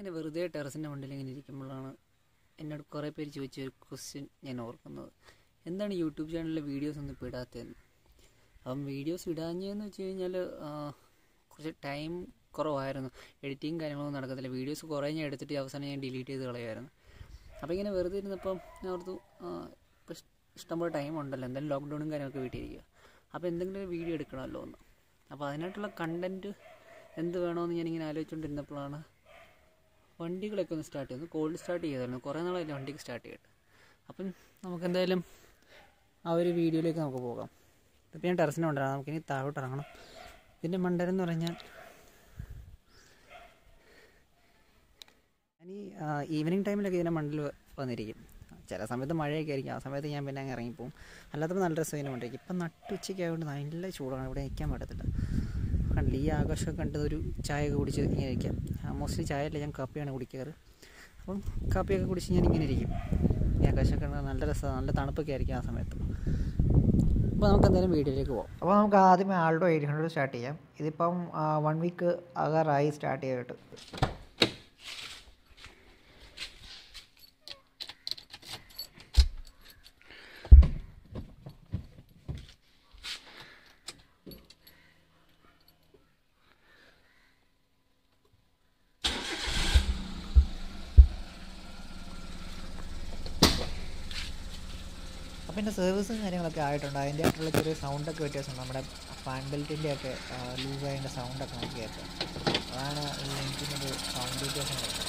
ഇങ്ങനെ വെറുതെ ടെറസിൻ്റെ മണ്ടിൽ ഇങ്ങനെ ഇരിക്കുമ്പോഴാണ് എന്നോട് കുറേ പേര് ചോദിച്ച ഒരു ക്വസ്റ്റ്യൻ ഞാൻ ഓർക്കുന്നത് എന്താണ് യൂട്യൂബ് ചാനലിലെ വീഡിയോസ് ഒന്നും ഇപ്പോൾ ഇടാത്തതെന്ന് അപ്പം വീഡിയോസ് ഇടാഞ്ഞതെന്ന് വെച്ച് കഴിഞ്ഞാൽ കുറച്ച് ടൈം കുറവായിരുന്നു എഡിറ്റിങ് കാര്യങ്ങളൊന്നും നടക്കത്തില്ല വീഡിയോസ് കുറേ ഞാൻ എടുത്തിട്ട് അവസാനം ഞാൻ ഡിലീറ്റ് ചെയ്ത് കളയുമായിരുന്നു അപ്പോൾ ഇങ്ങനെ വെറുതെ ഇരുന്നപ്പം ഞാൻ ഓർത്തു ഇപ്പം ഇഷ്ടംപോലെ ടൈം ഉണ്ടല്ലോ എന്തായാലും ലോക്ക്ഡൗണും കാര്യങ്ങളൊക്കെ വീട്ടിലിരിക്കുക അപ്പോൾ എന്തെങ്കിലും ഒരു വീഡിയോ എടുക്കണമല്ലോ എന്ന് അപ്പോൾ അതിനായിട്ടുള്ള കണ്ടൻറ്റ് എന്ത് വേണമെന്ന് ഞാനിങ്ങനെ ആലോചിച്ചുകൊണ്ടിരുന്നപ്പോഴാണ് വണ്ടികളൊക്കെ ഒന്ന് സ്റ്റാർട്ട് ചെയ്യുന്നു കോൾഡ് സ്റ്റാർട്ട് ചെയ്തായിരുന്നു കുറേ നാളായില്ല വണ്ടിക്ക് സ്റ്റാർട്ട് ചെയ്തിട്ട് അപ്പം നമുക്ക് എന്തായാലും ആ ഒരു വീഡിയോയിലേക്ക് നമുക്ക് പോകാം ഇപ്പം ഞാൻ ടെറസിന് കൊണ്ടുവരാം നമുക്കിനി താഴോട്ട് ഇറങ്ങണം ഇതിൻ്റെ മണ്ടരം എന്ന് പറഞ്ഞാൽ ഞാൻ ഈ ഈവനിങ് ടൈമിലൊക്കെ ഇതിൻ്റെ മണ്ടിൽ വന്നിരിക്കും ചില സമയത്ത് മഴയൊക്കെ ആയിരിക്കും ആ സമയത്ത് ഞാൻ പിന്നെ അങ്ങ് ഇറങ്ങിപ്പോവും അല്ലാത്തപ്പോൾ നല്ല രസം ഇതിനെ കൊണ്ടിരിക്കും ഇപ്പം നട്ടുച്ചയ്ക്ക് ആയതുകൊണ്ട് നല്ല ചൂടാണ് ഇവിടെ നിൽക്കാൻ പറ്റത്തില്ല കണ്ടില്ല ഈ ആകാശമൊക്കെ കണ്ട് ഒരു ചായ ഒക്കെ കുടിച്ച് ഇങ്ങനെ ഇരിക്കാം മോസ്റ്റ്ലി ചായ അല്ല ഞാൻ കാപ്പിയാണ് കുടിക്കാറ് അപ്പം കാപ്പിയൊക്കെ കുടിച്ച് ഞാൻ ഇങ്ങനെ ഇരിക്കും ഈ ആകാശമൊക്കെ കണ്ട് നല്ല രസമാണ് നല്ല തണുപ്പൊക്കെ ആയിരിക്കും ആ സമയത്ത് അപ്പോൾ നമുക്ക് എന്തായാലും വീഡിയോയിലേക്ക് പോകാം അപ്പോൾ നമുക്ക് ആദ്യമേ ആൾഡോ എയ്റ്റ് ഹൺഡ്രഡ് സ്റ്റാർട്ട് ചെയ്യാം ഇതിപ്പം വൺ വീക്ക് ആകാറായി സ്റ്റാർട്ട് ചെയ്തിട്ട് അപ്പോൾ എൻ്റെ സർവീസും കാര്യങ്ങളൊക്കെ ആയിട്ടുണ്ട് അതിൻ്റെ ആയിട്ടുള്ള ചെറിയ സൗണ്ടൊക്കെ വ്യത്യാസമുണ്ട് നമ്മുടെ ഫാൻ ബെൽറ്റിൻ്റെ ഒക്കെ ലൂസ് ആയതിൻ്റെ സൗണ്ടൊക്കെ നമുക്ക് കേൾക്കാം അതാണ് ഈ എനിക്കിനൊരു സൗണ്ട് വ്യത്യാസം വരുന്നത്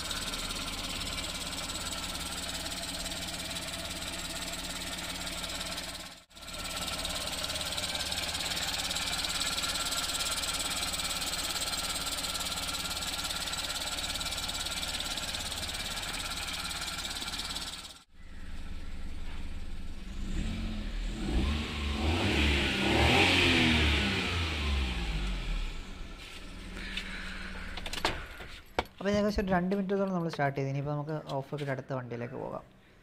അപ്പോൾ ഏകദേശം ഒരു രണ്ട് മിനിറ്റോളം നമ്മൾ സ്റ്റാർട്ട് ചെയ്തു ഇനിയിപ്പോൾ നമുക്ക് ഓഫ് ആക്കിയിട്ട് അടുത്ത വണ്ടിയിലേക്ക് പോകാം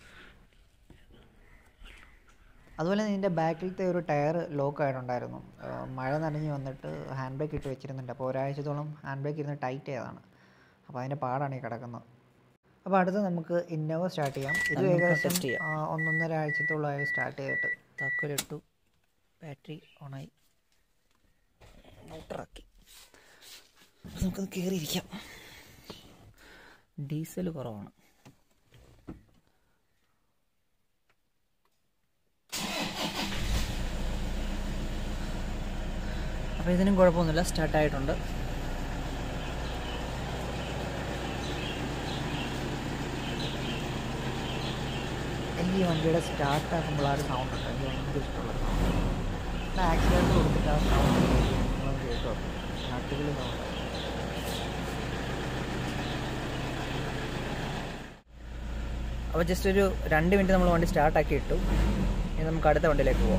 അതുപോലെ ഇതിൻ്റെ ബാക്കിലത്തെ ഒരു ടയർ ലോക്ക് ആയിട്ടുണ്ടായിരുന്നു ആ, മഴ നനഞ്ഞ് വന്നിട്ട് ഹാൻഡ് ബ്രേക്ക് ഇട്ട് വെച്ചിരുന്നുണ്ട് അപ്പോൾ ഒരാഴ്ചത്തോളം ഹാൻഡ് ബ്രേക്ക് ഇരുന്ന് ടൈറ്റ് ചെയ്തതാണ് അപ്പോൾ അതിൻ്റെ പാടാണ് ഈ കിടക്കുന്നത് അപ്പോൾ അടുത്ത് നമുക്ക് ഇന്നോവ സ്റ്റാർട്ട് ചെയ്യാം ഇത് നമുക്ക് ഏകദേശം test ചെയ്യാം. ആ, ഒന്നൊന്നര ആഴ്ചത്തോളമായി സ്റ്റാർട്ട് ചെയ്തിട്ട് താക്കോലിട്ടു ബാറ്ററി ഓണായി ഔട്ടറാക്കി അപ്പോൾ നമുക്കൊന്ന് കയറിയിരിക്കാം ഡീസൽ കുറവാണ് അപ്പോൾ ഇതിനും കുഴപ്പമൊന്നുമില്ല സ്റ്റാർട്ടായിട്ടുണ്ട് എനിക്ക് ഈ വണ്ടിയുടെ സ്റ്റാർട്ട് ആക്കുമ്പോൾ ആ ഒരു സൗണ്ട് ഉണ്ട് എനിക്ക് ഭയങ്കര ഇഷ്ടമുള്ള സൗണ്ട് ആക്സിഡൻറ്റ് കൊടുത്തിട്ട് ആ സൗണ്ട് നിങ്ങൾ കേട്ടോ നട്ടുകൾ സൗണ്ട് അപ്പോൾ ജസ്റ്റ് ഒരു രണ്ട് മിനിറ്റ് നമ്മൾ വണ്ടി സ്റ്റാർട്ടാക്കി ഇട്ടു ഇനി നമുക്ക് അടുത്ത വണ്ടിയിലേക്ക് പോകാം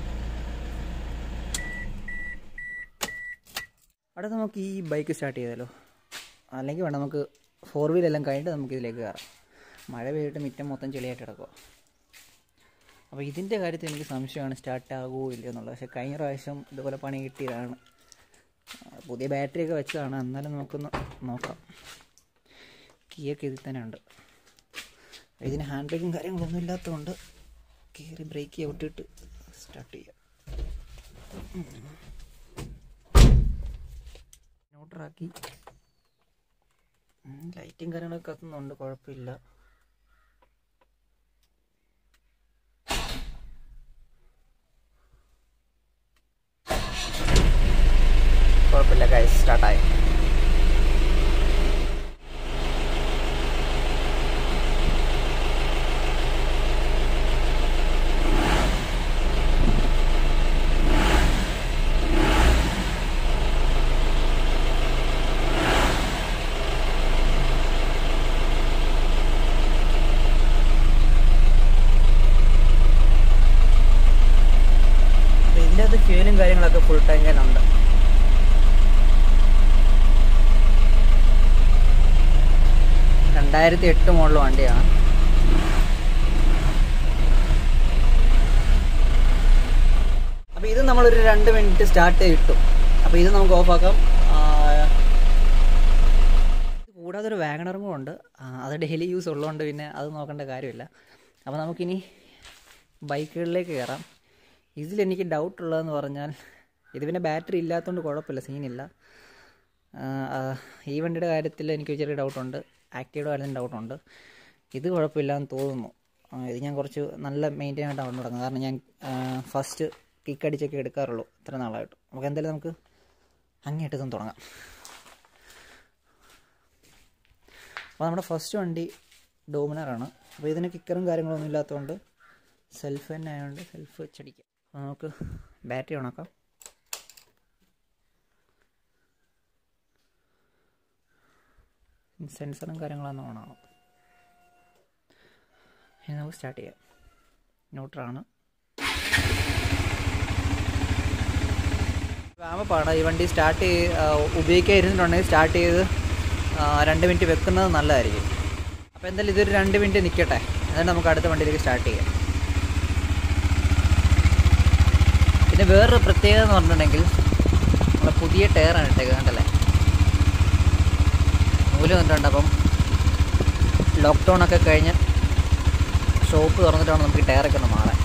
അടുത്ത നമുക്ക് ഈ ബൈക്ക് സ്റ്റാർട്ട് ചെയ്താലോ അല്ലെങ്കിൽ വേണം നമുക്ക് ഫോർ വീലെല്ലാം കഴിഞ്ഞിട്ട് നമുക്ക് ഇതിലേക്ക് കയറാം മഴ പെയ്തിട്ട് മിറ്റം മൊത്തം ചെളിയായിട്ട് കിടക്കുക അപ്പോൾ ഇതിൻ്റെ കാര്യത്തിൽ എനിക്ക് സംശയമാണ് സ്റ്റാർട്ട് ആകുമോ ഇല്ലയോ എന്നുള്ളത് പക്ഷേ കഴിഞ്ഞ പ്രാവശ്യം ഇതുപോലെ പണി കിട്ടിയതാണ് ആ, പുതിയ ബാറ്ററി ഒക്കെ വെച്ചതാണ് എന്നാലും നമുക്കൊന്ന് നോക്കാം കീയൊക്കെ ഇതിൽ തന്നെ ഉണ്ട് ഇതിന് ഹാൻഡ് ബ്രേക്കും കാര്യങ്ങളൊന്നും ഇല്ലാത്തതുകൊണ്ട് കയറി ബ്രേക്ക് വിട്ടിട്ട് സ്റ്റാർട്ട് ചെയ്യാം ന്യൂട്രാക്കി ലൈറ്റും കാര്യങ്ങളൊക്കെ കത്തുന്നുണ്ട് കുഴപ്പമില്ല കുഴപ്പമില്ല ഗൈസ് സ്റ്റാർട്ടായി അപ്പോൾ ഇതിൻ്റെ അകത്ത് ഫ്യൂലും കാര്യങ്ങളൊക്കെ ഫുൾ ടാങ്കിലുണ്ട് രണ്ടായിരത്തി എട്ട് മോഡൽ വണ്ടിയാണ് അപ്പോൾ ഇത് നമ്മളൊരു രണ്ട് മിനിറ്റ് സ്റ്റാർട്ട് ചെയ്തിട്ടു അപ്പോൾ ഇത് നമുക്ക് ഓഫാക്കാം ആ, ഇത് കൂടാതെ തൊട്ടപ്പുറത്തൊരു വാഗണറും കൂടെ ഉണ്ട് ആ, അത് ഡെയിലി യൂസ് ഉള്ളതുകൊണ്ട് പിന്നെ അത് നോക്കേണ്ട കാര്യമില്ല അപ്പോൾ നമുക്കിനി ബൈക്കുകളിലേക്ക് കയറാം ഇതിലെനിക്ക് ഡൗട്ട് ഉള്ളതെന്ന് പറഞ്ഞാൽ ഇത് പിന്നെ ബാറ്ററി ഇല്ലാത്തതുകൊണ്ട് കുഴപ്പമില്ല സീനില്ല ആ, ആ, ഈ വണ്ടിയുടെ കാര്യത്തിൽ എനിക്ക് ചെറിയ ഡൗട്ടുണ്ട് ആക്റ്റീവയുടെ കാര്യത്തിൽ ഡൗട്ടുണ്ട് ഇത് കുഴപ്പമില്ലാന്ന് തോന്നുന്നു ആ, ഇത് ഞാൻ കുറച്ച് നല്ല മെയിൻറ്റെയിൻ ആയിട്ടാണ് കൊണ്ട് തുടങ്ങുന്നത് കാരണം ഞാൻ ഫസ്റ്റ് കിക്ക് അടിച്ചൊക്കെ എടുക്കാറുള്ളൂ ഇത്ര നാളായിട്ട് നമുക്ക് എന്തായാലും നമുക്ക് അങ്ങേയറ്റം ഇതൊന്ന് തുടങ്ങാം അപ്പോൾ നമ്മുടെ ഫസ്റ്റ് വണ്ടി ഡോമിനറാണ് അപ്പോൾ ഇതിന് കിക്കറും കാര്യങ്ങളൊന്നും ഇല്ലാത്തതുകൊണ്ട് സെൽഫ് തന്നെ ആയതുകൊണ്ട് സെൽഫ് വെച്ചടിക്കാം അപ്പോൾ നമുക്ക് ബാറ്ററി ഓണാക്കാം സെൻസറും കാര്യങ്ങളൊന്നും ഓണാണ് ഇനി നമുക്ക് സ്റ്റാർട്ട് ചെയ്യാം ന്യൂട്രാണ് വാമപ്പാണ് ഈ വണ്ടി സ്റ്റാർട്ട് ചെയ്ത് ഉപയോഗിക്കാൻ ഇരുന്നിട്ടുണ്ടെങ്കിൽ സ്റ്റാർട്ട് ചെയ്ത് ആ, രണ്ട് മിനിറ്റ് വെക്കുന്നത് നല്ലതായിരിക്കും അപ്പോൾ എന്തായാലും ഇതൊരു രണ്ട് മിനിറ്റ് നിൽക്കട്ടെ എന്നിട്ട് നമുക്ക് അടുത്ത വണ്ടിയിലേക്ക് സ്റ്റാർട്ട് ചെയ്യാം പിന്നെ വേറൊരു പ്രത്യേകത എന്ന് പറഞ്ഞിട്ടുണ്ടെങ്കിൽ നമ്മളെ പുതിയ ടയറാണ് ഇട്ടേക്ക് കണ്ടല്ലേ നൂല് വന്നിട്ടുണ്ട് അപ്പം ലോക്ക്ഡൗൺ ഒക്കെ കഴിഞ്ഞ് ഷോപ്പ് തുറന്നിട്ടാണ് നമുക്ക് ഈ ടയറൊക്കെ ഒന്ന് മാറാൻ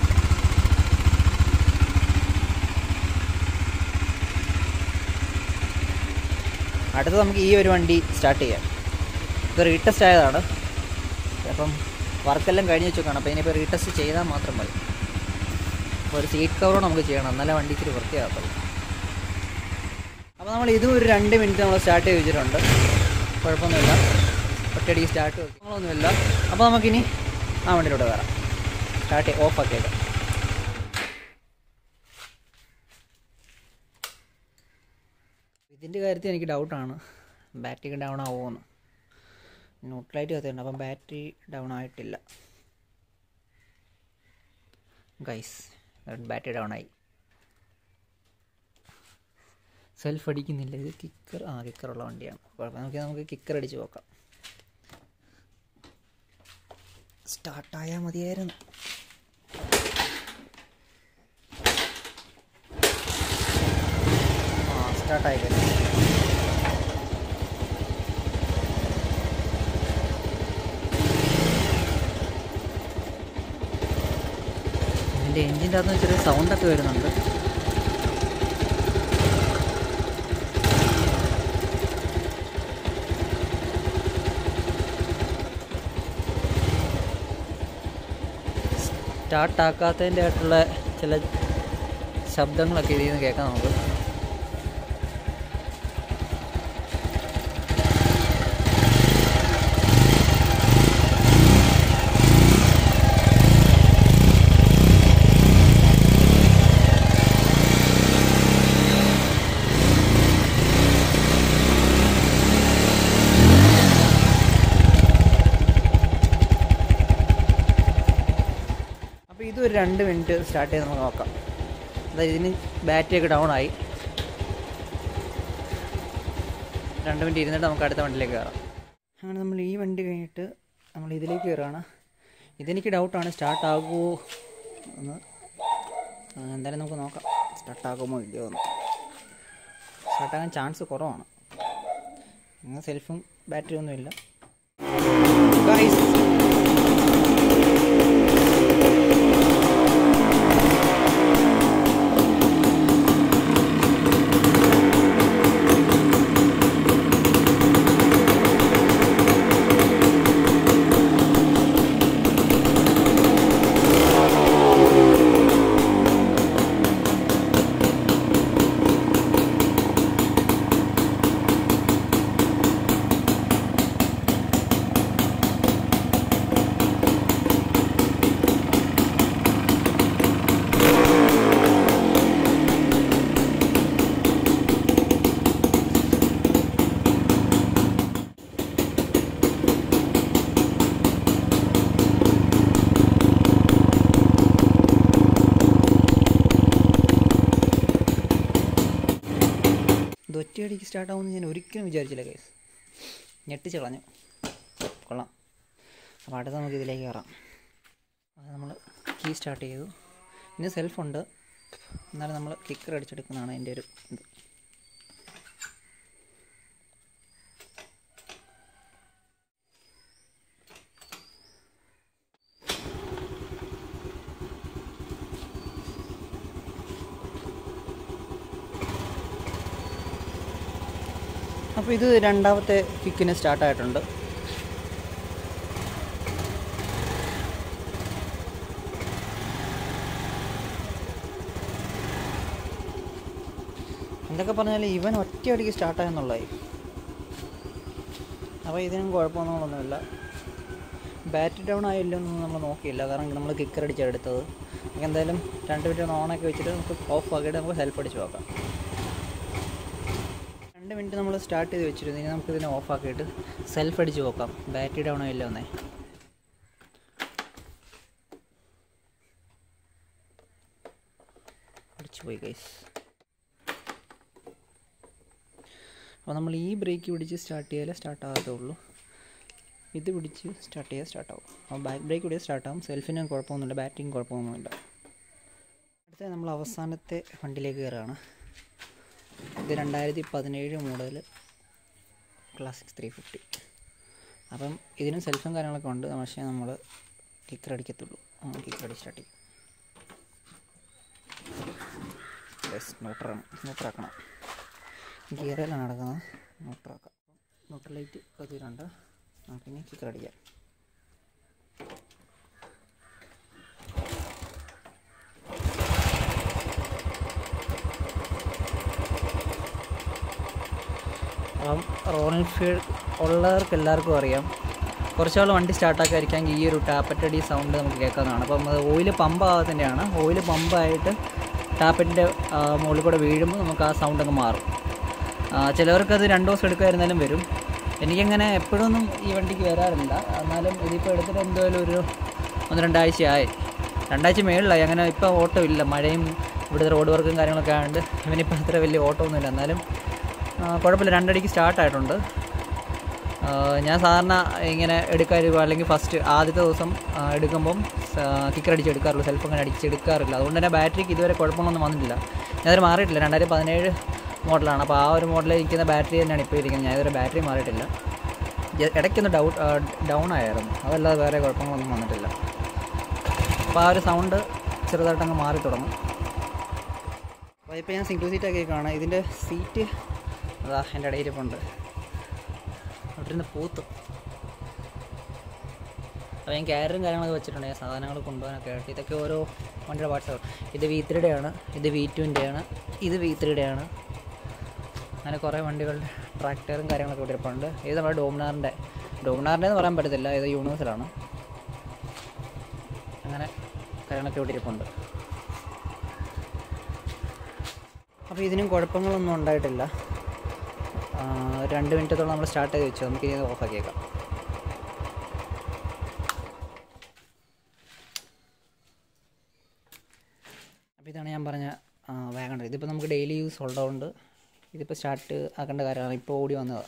അടുത്ത് നമുക്ക് ഈ ഒരു വണ്ടി സ്റ്റാർട്ട് ചെയ്യാം ഇത് റീടെസ്റ്റ് ആയതാണ് അപ്പം വർക്കെല്ലാം കഴിഞ്ഞ് വെച്ചേക്കാണ് അപ്പോൾ ഇനിയിപ്പോൾ റീടെസ്റ്റ് ചെയ്താൽ മാത്രം മതി അപ്പോൾ ഒരു സീറ്റ് കവറോ നമുക്ക് ചെയ്യണം എന്നാലേ വണ്ടി ഇച്ചിരി വൃത്തിയാകത്തുള്ളൂ അപ്പോൾ നമ്മൾ ഇതും ഒരു രണ്ട് മിനിറ്റ് നമ്മൾ സ്റ്റാർട്ട് ചെയ്ത് വെച്ചിട്ടുണ്ട് കുഴപ്പമൊന്നുമില്ല ഒറ്റയടിക്ക് സ്റ്റാർട്ട് നമ്മളൊന്നുമില്ല അപ്പോൾ നമുക്കിനി ആ വണ്ടിയിലൂടെ വരാം സ്റ്റാർട്ട് ഓഫ് ആക്കിയേക്കാം ഇതിൻ്റെ കാര്യത്തിൽ എനിക്ക് ഡൗട്ടാണ് ബാറ്ററി ഡൗൺ ആവുമെന്ന് ന്യൂട്രലൈറ്റ് കത്തുന്നുണ്ട് അപ്പം ബാറ്ററി ഡൗൺ ആയിട്ടില്ല ഗൈസ് ബാറ്ററി ഡൗൺ ആയി സെൽഫ് അടിക്കുന്നില്ല ഇത് കിക്കർ ആ കിക്കറുള്ള വണ്ടിയാണ് കുഴപ്പം നമുക്ക് നമുക്ക് കിക്കർ അടിച്ച് നോക്കാം സ്റ്റാർട്ടായാൽ മതിയായിരുന്നു ആ സ്റ്റാർട്ടായി കഴിഞ്ഞു ഇതിൻ്റെ എൻജിൻ്റെ അകത്ത് ചെറിയ സൗണ്ടൊക്കെ വരുന്നുണ്ട് സ്റ്റാർട്ടാക്കാത്തതിൻ്റെ ആയിട്ടുള്ള ചില ശബ്ദങ്ങളൊക്കെ ഇതിൽ നിന്ന് കേൾക്കാം നമുക്ക് അപ്പോൾ ഇതൊരു രണ്ട് മിനിറ്റ് സ്റ്റാർട്ട് ചെയ്ത് നമുക്ക് നോക്കാം അതായത് ഇതിന് ബാറ്ററിയൊക്കെ ഡൗൺ ആയി രണ്ട് മിനിറ്റ് ഇരുന്നിട്ട് നമുക്ക് അടുത്ത വണ്ടിയിലേക്ക് കയറാം അങ്ങനെ നമ്മൾ ഈ വണ്ടി കഴിഞ്ഞിട്ട് നമ്മൾ ഇതിലേക്ക് കയറുകയാണ് ഇതെനിക്ക് ഡൗട്ടാണ് സ്റ്റാർട്ട് ആകുമോ എന്ന് ആ, എന്തായാലും നമുക്ക് നോക്കാം സ്റ്റാർട്ട് ആകുമോ ഇല്ലയോ എന്ന് സ്റ്റാർട്ടാകാൻ ചാൻസ് കുറവാണ് ഇന്ന് സെൽഫും ബാറ്ററി ഒന്നുമില്ല ഗൈസ് ഇത് ഒറ്റയടിക്ക് സ്റ്റാർട്ടാവുമെന്ന് ഞാൻ ഒരിക്കലും വിചാരിച്ചില്ല കേസ് ഞെട്ടിച്ച് കളഞ്ഞു കൊള്ളാം അപ്പോൾ അടുത്ത നമുക്ക് ഇതിലേക്ക് കയറാം അത് നമ്മൾ കീ സ്റ്റാർട്ട് ചെയ്തു ഇനി സെൽഫുണ്ട് എന്നാലും നമ്മൾ കിക്കർ അടിച്ചെടുക്കുന്നതാണ് എൻ്റെ ഒരു ഇത് അപ്പോൾ ഇത് രണ്ടാമത്തെ കിക്കിന് സ്റ്റാർട്ടായിട്ടുണ്ട് എന്തൊക്കെ പറഞ്ഞാൽ ഇവൻ ഒറ്റയടിക്ക് സ്റ്റാർട്ടായെന്നുള്ളതായി അപ്പോൾ ഇതിനും കുഴപ്പമൊന്നുമില്ല ബാറ്ററി ഡൗൺ ആയില്ലോ എന്നൊന്നും നമ്മൾ നോക്കിയില്ല കാരണം നമ്മൾ കിക്കർ അടിച്ചാണ് എടുത്തത് നമുക്ക് എന്തായാലും രണ്ട് മിനിറ്റ് ഒന്ന് ഓണാക്കി വെച്ചിട്ട് നമുക്ക് ഓഫ് ആക്കിയിട്ട് നമുക്ക് സെൽഫ് അടിച്ച് നോക്കാം രണ്ട് മിനിറ്റ് നമ്മൾ സ്റ്റാർട്ട് ചെയ്ത് വെച്ചിരുന്നു ഇനി നമുക്ക് ഇതിനെ ഓഫ് ആക്കിയിട്ട് സെൽഫ് അടിച്ച് നോക്കാം ബാറ്ററി ഡൗൺ ആയില്ല ഒന്നേ അടിച്ചു പോയി ഗൈസ് അപ്പോൾ നമ്മൾ ഈ ബ്രേക്ക് പിടിച്ച് സ്റ്റാർട്ട് ചെയ്യാലേ സ്റ്റാർട്ട് ആകത്തുള്ളൂ ഇത് പിടിച്ച് സ്റ്റാർട്ട് ചെയ്യാൻ സ്റ്റാർട്ടാവും അപ്പോൾ ബാക്ക് ബ്രേക്ക് പിടിച്ച് സ്റ്റാർട്ടാവും സെൽഫിനും കുഴപ്പമൊന്നുമില്ല ബാറ്ററിയും കുഴപ്പമൊന്നുമില്ല അടുത്ത നമ്മൾ അവസാനത്തെ വണ്ടിയിലേക്ക് കയറുകയാണ് ഇത് രണ്ടായിരത്തി പതിനേഴ് മോഡൽ ക്ലാസിക് ത്രീ ഫിഫ്റ്റി അപ്പം ഇതിനും സെൽഫും കാര്യങ്ങളൊക്കെ ഉണ്ട് പക്ഷേ നമ്മൾ കിക്കർ അടിക്കത്തുള്ളൂ കിക്കർ അടി സ്റ്റാർട്ട് ചെയ്യും യെസ് ന്യൂട്രാണ് ന്യൂട്രാക്കണം ഗിയറിലാണ് നടക്കുന്നത് ന്യൂട്രാക്കാം ന്യൂട്രൽ ലൈറ്റ് കത്തിയിട്ടുണ്ട് നമുക്കിനി കിക്കർ അടിക്കാം അപ്പം റോയൽ ഫീൽഡ് ഉള്ളവർക്ക് എല്ലാവർക്കും അറിയാം കുറച്ചാൾ വണ്ടി സ്റ്റാർട്ടാക്കാതിരിക്കാൻ ഈ ഒരു ടാപ്പറ്റടി സൗണ്ട് നമുക്ക് കേൾക്കാവുന്നതാണ് അപ്പം അത് ഓയിൽ പമ്പ് ആകത്തിൻ്റെയാണ് ഓയിൽ പമ്പായിട്ട് ടാപ്പറ്റിൻ്റെ മുകളിൽ കൂടെ വീഴുമ്പോൾ നമുക്ക് ആ സൗണ്ട് അങ്ങ് മാറും ആ, ചിലവർക്കത് രണ്ട് ദിവസം എടുക്കുമായിരുന്നാലും വരും എനിക്കങ്ങനെ എപ്പോഴൊന്നും ഈ വണ്ടിക്ക് വരാറില്ല എന്നാലും ഇതിപ്പോൾ എടുത്തിട്ട് എന്തായാലും ഒരു ഒന്ന് രണ്ടാഴ്ചയായി രണ്ടാഴ്ച മേളിലായി അങ്ങനെ ഇപ്പോൾ ഓട്ടോ ഇല്ല മഴയും ഇവിടുത്തെ റോഡ് വർക്കും കാര്യങ്ങളൊക്കെ ആയതുകൊണ്ട് ഇവനിപ്പോൾ അത്ര വലിയ ഓട്ടമൊന്നുമില്ല എന്നാലും ആ, കുഴപ്പമില്ല രണ്ടടിക്ക് സ്റ്റാർട്ടായിട്ടുണ്ട് ആ, ഞാൻ സാധാരണ ഇങ്ങനെ എടുക്കാറ് അല്ലെങ്കിൽ ഫസ്റ്റ് ആദ്യത്തെ ദിവസം ആ, എടുക്കുമ്പം കിക്കർ അടിച്ച് എടുക്കാറുള്ളൂ സെൽഫ് അങ്ങനെ അടിച്ചെടുക്കാറില്ല അതുകൊണ്ട് തന്നെ ബാറ്ററിക്ക് ഇതുവരെ കുഴപ്പമൊന്നും വന്നിട്ടില്ല ഞാനത് മാറിയിട്ടില്ല രണ്ടായിരത്തി പതിനേഴ് മോഡലാണ് അപ്പോൾ ആ ഒരു മോഡലിൽ ഇരിക്കുന്ന ബാറ്ററി തന്നെയാണ് ഇപ്പോൾ ഇരിക്കുന്നത് ഞാൻ ഇതുവരെ ബാറ്ററി മാറിയിട്ടില്ല ജ- ഇടയ്ക്കൊന്ന് ഡൗട്ട് ഡൗൺ ആയിരുന്നു അതല്ലാതെ വേറെ കുഴപ്പങ്ങളൊന്നും വന്നിട്ടില്ല അപ്പോൾ ആ ഒരു സൗണ്ട് ചെറുതായിട്ട് അങ്ങ് മാറി തുടങ്ങും അപ്പോൾ ഇപ്പോൾ ഞാൻ സിംഗിൾ സീറ്റ് ആക്കിയേക്കാണ് ഇതിൻ്റെ സീറ്റ് അതാ എൻ്റെ ഇടയിൽ ഇരിപ്പുണ്ട് അവിടെ നിന്ന് പൂത്തും അപ്പോൾ ഞാൻ ക്യാരറും കാര്യങ്ങളൊക്കെ വെച്ചിട്ടുണ്ട് ഞാൻ സാധനങ്ങൾ കൊണ്ടുപോകാനൊക്കെ ആയിട്ട് ഇതൊക്കെ ഓരോ വണ്ടിയുടെ പാർട്സാണ് ഇത് വി ത്രീയുടെ ആണ് ഇത് വി ടുവിൻ്റെ ആണ് ഇത് വി ത്രീയുടെ ആണ് അങ്ങനെ കുറേ വണ്ടികളുടെ ട്രാക്ടറും കാര്യങ്ങളൊക്കെ ഇവിടെ ഇരിപ്പുണ്ട് ഇത് നമ്മുടെ ഡോമിനാറിൻ്റെ ഡോമിനാറിൻ്റെ എന്ന് പറയാൻ പറ്റത്തില്ല ഇത് യൂണിവേഴ്സലാണ് അങ്ങനെ കാര്യങ്ങളൊക്കെ ഇവിടെ ഇരിപ്പുണ്ട് അപ്പോൾ ഇതിനും കുഴപ്പങ്ങളൊന്നും ഉണ്ടായിട്ടില്ല ആ, രണ്ട് മിനിറ്റത്തോളം നമ്മൾ സ്റ്റാർട്ട് ചെയ്ത് വെച്ചു നമുക്ക് ഇനി ഓഫ് ആക്കിയേക്കാം അപ്പോൾ ഇതാണ് ഞാൻ പറഞ്ഞ വാഗണർ ഇതിപ്പോൾ നമുക്ക് ഡെയിലി യൂസ് ഉള്ളതുകൊണ്ട് ഇതിപ്പോൾ സ്റ്റാർട്ട് ആക്കേണ്ട കാര്യമാണ് ഇപ്പോൾ ഓടി വന്നതാണ്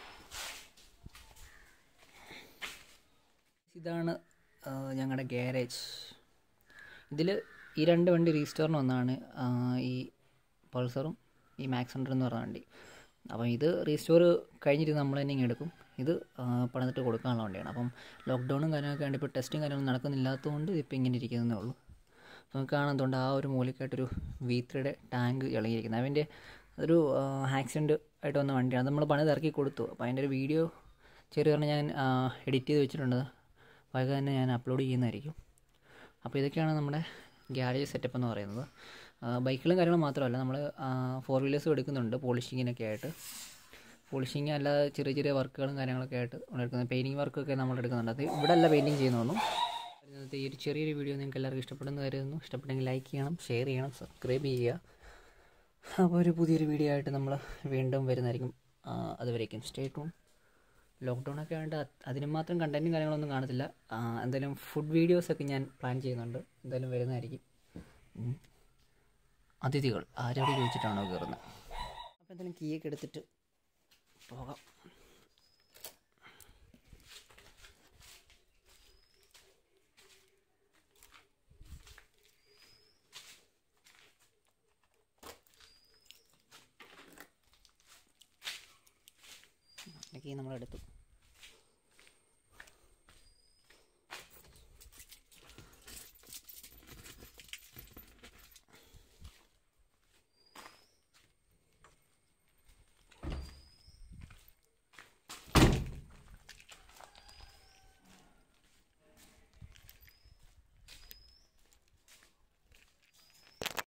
ഇതാണ് ഞങ്ങളുടെ ഗ്യാരേജ് ഇതിൽ ഈ രണ്ട് വണ്ടി റീസ്റ്റോറിന് വന്നതാണ് ആ, ഈ പൾസറും ഈ മാക്സ് ഹൺഡ്രഡ് എന്ന് പറഞ്ഞ വണ്ടി അപ്പം ഇത് റീസ്റ്റോർ കഴിഞ്ഞിട്ട് നമ്മൾ തന്നെ ഇങ്ങ് എടുക്കും ഇത് ആ, പണിതിട്ട് കൊടുക്കാനുള്ള വണ്ടിയാണ് അപ്പം ലോക്ക്ഡൗണും കാര്യങ്ങളൊക്കെ ആയിട്ട് ഇപ്പോൾ ടെസ്റ്റും കാര്യങ്ങളും നടക്കുന്നില്ലാത്തതുകൊണ്ട് ഇതിപ്പോൾ ഇങ്ങനെ ഇരിക്കുന്നതേ ഉള്ളൂ നമുക്ക് കാണുന്നതുകൊണ്ട് ആ ഒരു മൂലക്കായിട്ടൊരു വി ത്രീയുടെ ടാങ്ക് ഇളകിയിരിക്കുന്നത് അതിൻ്റെ ഒരു ആക്സിഡൻറ്റ് ആയിട്ട് വന്ന വണ്ടിയാണ് അത് നമ്മൾ പണിത് ഇറക്കി കൊടുത്തു അപ്പോൾ അതിൻ്റെ ഒരു വീഡിയോ ചെറിയ പറഞ്ഞാൽ ഞാൻ എഡിറ്റ് ചെയ്ത് വെച്ചിട്ടുണ്ട് വൈകാതെ തന്നെ ഞാൻ അപ്ലോഡ് ചെയ്യുന്നതായിരിക്കും അപ്പോൾ ഇതൊക്കെയാണ് നമ്മുടെ ഗ്യാരേജ് സെറ്റപ്പ് എന്ന് പറയുന്നത് ബൈക്കുകളും കാര്യങ്ങളും മാത്രമല്ല നമ്മൾ ഫോർ വീലേഴ്സും എടുക്കുന്നുണ്ട് പോളിഷിങ്ങിനൊക്കെ ആയിട്ട് പോളിഷിങ് അല്ലാതെ ചെറിയ ചെറിയ വർക്കുകളും കാര്യങ്ങളൊക്കെ ആയിട്ട് നമ്മൾ എടുക്കുന്നത് പെയിൻറ്റിങ് വർക്കൊക്കെ നമ്മൾ എടുക്കുന്നുണ്ട് അത് ഇവിടെ അല്ല പെയിൻറ്റിങ് ചെയ്യുന്നതൊന്നും ഇന്നത്തെ ഈ ഒരു ചെറിയൊരു വീഡിയോ നിങ്ങൾക്ക് എല്ലാവർക്കും ഇഷ്ടപ്പെടുന്നു കരുതുന്നു ഇഷ്ടപ്പെട്ടെങ്കിൽ ലൈക്ക് ചെയ്യണം ഷെയർ ചെയ്യണം സബ്സ്ക്രൈബ് ചെയ്യുക അപ്പോൾ ഒരു പുതിയൊരു വീഡിയോ ആയിട്ട് നമ്മൾ വീണ്ടും വരുന്നതായിരിക്കും ആ, അതുവരേക്കും സ്റ്റേ ടൂൺ ലോക്ക്ഡൗൺ ഒക്കെ ആയതുകൊണ്ട് അത് അതിന് മാത്രം കണ്ടൻറ്റും കാര്യങ്ങളൊന്നും കാണത്തില്ല ആ, എന്തായാലും ഫുഡ് വീഡിയോസൊക്കെ ഞാൻ പ്ലാൻ ചെയ്യുന്നുണ്ട് എന്തായാലും വരുന്നതായിരിക്കും ഉം. അതിഥികൾ ആരോട് ചോദിച്ചിട്ടാണോ കയറുന്നത് അപ്പോൾ എന്തായാലും കീയൊക്കെ എടുത്തിട്ട് പോകാം കീ നമ്മളെടുത്തു